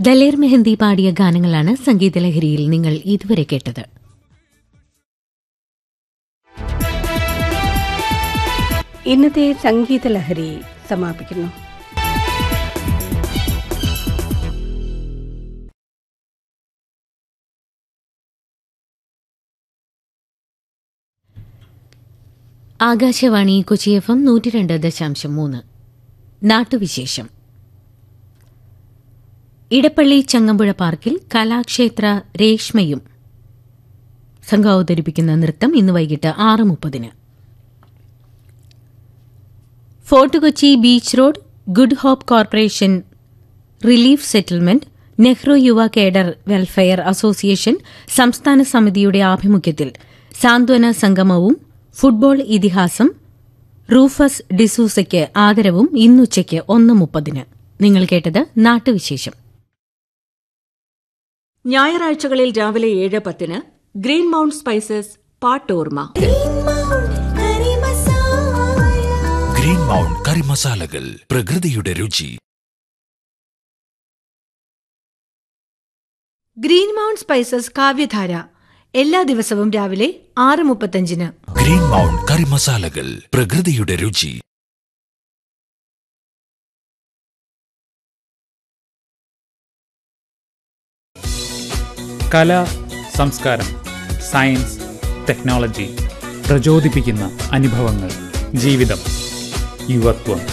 ദലേർ മെഹന്തി പാടിയ ഗാനങ്ങളാണ് സംഗീതലഹരിയിൽ നിങ്ങൾ ഇതുവരെ കേട്ടത് ഇന്നത്തെ സംഗീത ലഹരി സമാപിക്കുന്നു ആകാശവാണി കൊച്ചി എഫ് എം നൂറ്റി രണ്ട് ദശാംശം മൂന്ന് നാട്ടുവിശേഷം ഇടപ്പള്ളി ചങ്ങമ്പുഴ പാർക്കിൽ കലാക്ഷേത്ര രേഷ്മയും സംഘം അവതരിപ്പിക്കുന്ന നൃത്തം ഇന്ന് വൈകിട്ട് ആറ് മുപ്പതിന് fort Kochi beach road good hope corporation relief settlement Nehru Yuva cadre welfare association സംസ്ഥാന സമിതിയുടെ ആഭിമുഖ്യത്തിൽ സാന്ത്വന സംഗമവും ഫുട്ബോൾ ഇതിഹാസം റൂഫസ് ഡിസൂസയ്ക്ക് ആദരവും ഇന്നുച്ചയ്ക്ക് ഒന്ന് മുപ്പതിന് നിങ്ങൾ കേട്ടത് നാട്ടുവിശേഷം ഞായറാഴ്ചകളിൽ രാവിലെ ഏഴ് പത്തിന് ഗ്രീൻ മൗണ്ട് സ്പൈസസ് പാട്ടോർമ ഗ്രീൻ മൗണ്ട് കറി മസാലകൾ പ്രകൃതിയുടെ രുചി ഗ്രീൻ മൗണ്ട് സ്പൈസസ് കാവ്യധാര എല്ലാ ദിവസവും രാവിലെ ആറ് മുപ്പത്തഞ്ചിന് ഗ്രീൻ മൗണ്ട് കറി മസാലകൾ പ്രകൃതിയുടെ രുചി കല സംസ്കാരം സയൻസ് ടെക്നോളജി പ്രചോദിപ്പിക്കുന്ന അനുഭവങ്ങൾ ജീവിതം യുവത്വം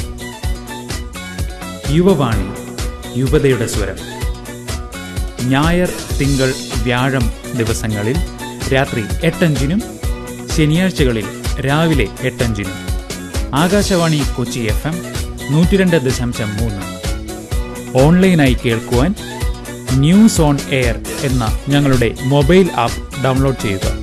യുവവാണി യുവതയുടെ സ്വരം ഞായർ തിങ്കൾ വ്യാഴം ദിവസങ്ങളിൽ രാത്രി എട്ടഞ്ചിനും ശനിയാഴ്ചകളിൽ രാവിലെ എട്ടഞ്ചിനും ആകാശവാണി കൊച്ചി എഫ് എം നൂറ്റിരണ്ട് ദശാംശം മൂന്ന് ഓൺലൈനായി കേൾക്കുവാൻ ന്യൂസ് ഓൺ എയർ എന്ന ഞങ്ങളുടെ മൊബൈൽ ആപ്പ് ഡൗൺലോഡ് ചെയ്യുക